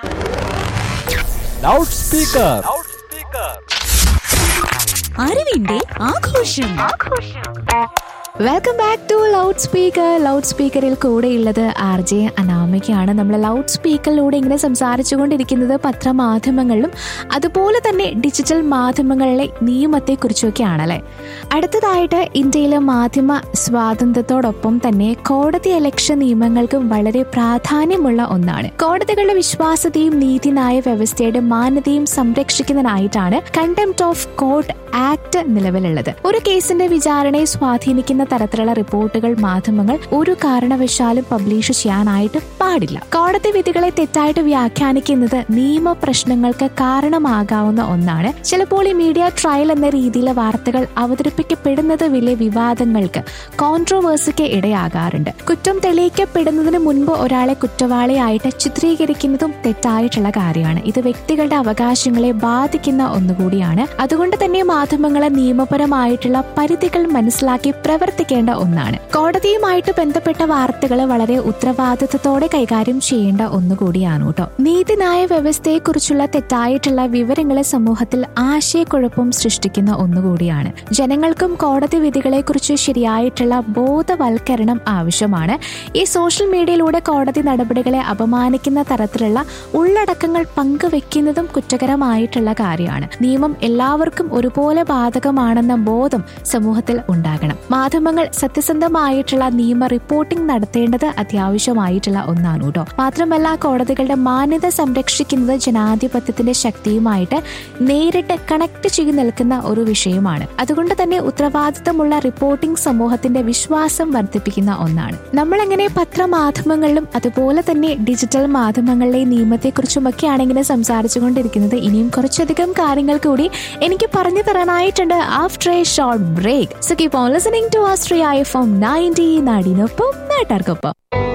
loud speaker അറിവിന്റെ ആഘോഷം welcome back to loud speaker loud സ്പീക്കറിൽ കൂടെയുള്ളത് ആർ ജെ അനാമികയാണ് നമ്മൾ ലൗഡ് സ്പീക്കറിലൂടെ ഇങ്ങനെ സംസാരിച്ചുകൊണ്ടിരിക്കുന്നത് പത്രമാധ്യമങ്ങളിലും അതുപോലെ തന്നെ ഡിജിറ്റൽ മാധ്യമങ്ങളിലെ നിയമത്തെക്കുറിച്ചൊക്കെയാണല്ലേ അടുത്തതായിട്ട് ഇന്ത്യയിലെ മാധ്യമ സ്വാതന്ത്ര്യത്തോടൊപ്പം തന്നെ കോടതി ഇലക്ഷൻ നിയമങ്ങൾക്കും വളരെ പ്രാധാന്യമുള്ള ഒന്നാണ് കോടതികളുടെ വിശ്വാസ്യതയും നീതിന്യായ വ്യവസ്ഥയുടെ മാന്യതയും സംരക്ഷിക്കുന്നതിനായിട്ടാണ് കണ്ടംപ്റ്റ് ഓഫ് കോർട്ട് ആക്ട് നിലവിലുള്ളത് ഒരു കേസിന്റെ വിചാരണയെ സ്വാധീനിക്കുന്ന തരത്തിലുള്ള റിപ്പോർട്ടുകൾ മാധ്യമങ്ങൾ ഒരു കാരണവശാലും പബ്ലിഷ് ചെയ്യാനായിട്ട് പാടില്ല കോടതി വിധികളെ തെറ്റായിട്ട് വ്യാഖ്യാനിക്കുന്നത് നിയമ പ്രശ്നങ്ങൾക്ക് കാരണമാകാവുന്ന ഒന്നാണ് ചിലപ്പോൾ ഈ മീഡിയ ട്രയൽ എന്ന രീതിയിലെ വാർത്തകൾ അവതരിപ്പിക്കപ്പെടുന്നത് വലിയ വിവാദങ്ങൾക്ക് കോൺട്രോവേഴ്സിക്ക് ഇടയാകാറുണ്ട് കുറ്റം തെളിയിക്കപ്പെടുന്നതിന് മുൻപ് ഒരാളെ കുറ്റവാളിയായിട്ട് ചിത്രീകരിക്കുന്നതും തെറ്റായിട്ടുള്ള കാര്യമാണ് ഇത് വ്യക്തികളുടെ അവകാശങ്ങളെ ബാധിക്കുന്ന ഒന്നുകൂടിയാണ് അതുകൊണ്ട് തന്നെ മാധ്യമങ്ങളെ നിയമപരമായിട്ടുള്ള പരിധികൾ മനസ്സിലാക്കി പ്രവർത്തിക്കേണ്ട ഒന്നാണ് കോടതിയുമായിട്ട് ബന്ധപ്പെട്ട വാർത്തകൾ വളരെ ഉത്തരവാദിത്തത്തോടെ കൈകാര്യം ചെയ്യേണ്ട ഒന്നുകൂടിയാണ് കേട്ടോ നീതിന്യായ വ്യവസ്ഥയെക്കുറിച്ചുള്ള തെറ്റായിട്ടുള്ള വിവരങ്ങളെ സമൂഹത്തിൽ ആശയക്കുഴപ്പം സൃഷ്ടിക്കുന്ന ഒന്നുകൂടിയാണ് ജനങ്ങൾക്കും കോടതി വിധികളെക്കുറിച്ച് ശരിയായിട്ടുള്ള ബോധവൽക്കരണം ആവശ്യമാണ് ഈ സോഷ്യൽ മീഡിയയിലൂടെ കോടതി നടപടികളെ അപമാനിക്കുന്ന തരത്തിലുള്ള ഉള്ളടക്കങ്ങൾ പങ്കുവെക്കുന്നതും കുറ്റകരമായിട്ടുള്ള കാര്യമാണ് നിയമം എല്ലാവർക്കും ഒരുപോലെ ബാധകമാണെന്ന ബോധം സമൂഹത്തിൽ ഉണ്ടാകണം മാധ്യമങ്ങൾ സത്യസന്ധമായിട്ടുള്ള നിയമ റിപ്പോർട്ടിംഗ് നടത്തേണ്ടത് അത്യാവശ്യമായിട്ടുള്ള ഒന്നാണ് കേട്ടോ മാത്രമല്ല കോടതികളുടെ മാന്യത സംരക്ഷിക്കുന്നത് ജനാധിപത്യത്തിന്റെ ശക്തിയുമായിട്ട് നേരിട്ട് കണക്ട് ചെയ്ത് നിൽക്കുന്ന ഒരു വിഷയമാണ് അതുകൊണ്ട് തന്നെ ഉത്തരവാദിത്തമുള്ള റിപ്പോർട്ടിംഗ് സമൂഹത്തിന്റെ വിശ്വാസം വർദ്ധിപ്പിക്കുന്ന ഒന്നാണ് നമ്മൾ എങ്ങനെ പത്രമാധ്യമങ്ങളിലും അതുപോലെ തന്നെ ഡിജിറ്റൽ മാധ്യമങ്ങളിലെ നിയമത്തെക്കുറിച്ചുമൊക്കെയാണ് ഇങ്ങനെ സംസാരിച്ചുകൊണ്ടിരിക്കുന്നത് ഇനിയും കുറച്ചധികം കാര്യങ്ങൾ കൂടി എനിക്ക് പറഞ്ഞു തരാനായിട്ടുണ്ട് after a short break so keep on listening to Astria F M ninety നാടിനൊപ്പം നാട്ടാർക്കൊപ്പം